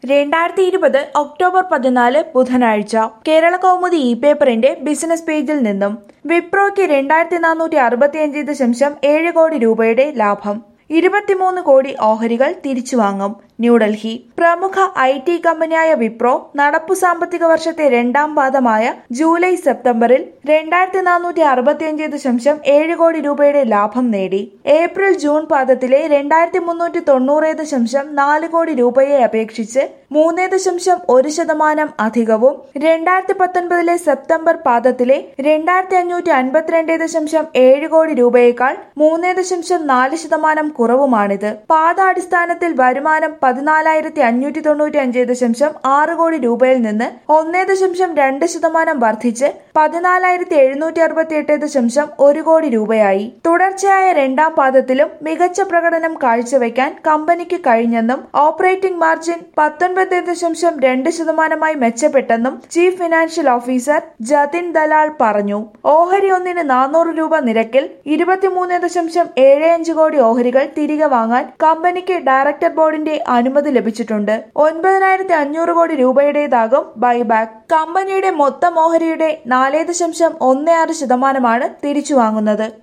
രണ്ടായിരത്തി ഇരുപത് ഒക്ടോബർ പതിനാല് ബുധനാഴ്ച കേരള കൗമുദി ഇ പേപ്പറിന്റെ ബിസിനസ് പേജിൽ നിന്നും വിപ്രോയ്ക്ക് രണ്ടായിരത്തി നാനൂറ്റി അറുപത്തിയഞ്ച് ദശാംശം ഏഴ് കോടി രൂപയുടെ ലാഭം ഇരുപത്തിമൂന്ന് കോടി ഓഹരികൾ തിരിച്ചുവാങ്ങും ന്യൂഡൽഹി പ്രമുഖ ഐ ടി കമ്പനിയായ വിപ്രോ നടപ്പു സാമ്പത്തിക വർഷത്തെ രണ്ടാം പാദമായ ജൂലൈ സെപ്റ്റംബറിൽ രണ്ടായിരത്തി നാനൂറ്റി അറുപത്തിയഞ്ച് ദശാംശം ഏഴ് കോടി രൂപയുടെ ലാഭം നേടി ഏപ്രിൽ ജൂൺ പാദത്തിലെ രണ്ടായിരത്തി മുന്നൂറ്റി തൊണ്ണൂറ് ദശാംശം നാല് കോടി രൂപയെ അപേക്ഷിച്ച് മൂന്ന് ദശാംശം ഒരു ശതമാനം അധികവും രണ്ടായിരത്തി പത്തൊൻപതിലെ സെപ്റ്റംബർ പാദത്തിലെ രണ്ടായിരത്തി അഞ്ഞൂറ്റി അൻപത്തിരണ്ട് ദശാംശം ഏഴ് കോടി രൂപയേക്കാൾ മൂന്ന് ദശാംശം നാല് ശതമാനം കുറവുമാണിത് പാദാടിസ്ഥാനത്തിൽ വരുമാനം പതിനാലായിരത്തി അഞ്ഞൂറ്റി തൊണ്ണൂറ്റി അഞ്ച് ദശാംശം ആറ് കോടി രൂപയിൽ നിന്ന് ഒന്ന് ദശാംശം രണ്ട് ശതമാനം വർദ്ധിച്ച് പതിനാലായിരത്തി എഴുന്നൂറ്റി അറുപത്തി എട്ട് ദശാംശം ഒരു കോടി രൂപയായി തുടർച്ചയായ രണ്ടാം പാദത്തിലും മികച്ച പ്രകടനം കാഴ്ചവെക്കാൻ കമ്പനിക്ക് കഴിഞ്ഞെന്നും ഓപ്പറേറ്റിംഗ് മാർജിൻ പത്തൊൻപത് ദശാംശം രണ്ട് ശതമാനമായി മെച്ചപ്പെട്ടെന്നും chief financial officer Jatin Dalal പറഞ്ഞു ഓഹരി ഒന്നിന് നാനൂറ് രൂപ നിരക്കിൽ ഇരുപത്തിമൂന്ന് ദശാംശം ഏഴ് അഞ്ച് കോടി ഓഹരികൾ തിരികെ വാങ്ങാൻ കമ്പനിക്ക് ഡയറക്ടർ ബോർഡിന്റെ അനുമതി ലഭിച്ചിട്ടുണ്ട് ഒൻപതിനായിരത്തി അഞ്ഞൂറ് കോടി രൂപയുടേതാകും ബൈബാക്ക് കമ്പനിയുടെ മൊത്തം ഓഹരിയുടെ നാല് ദശാംശം ഒന്ന് ആറ് ശതമാനമാണ് തിരിച്ചു വാങ്ങുന്നത്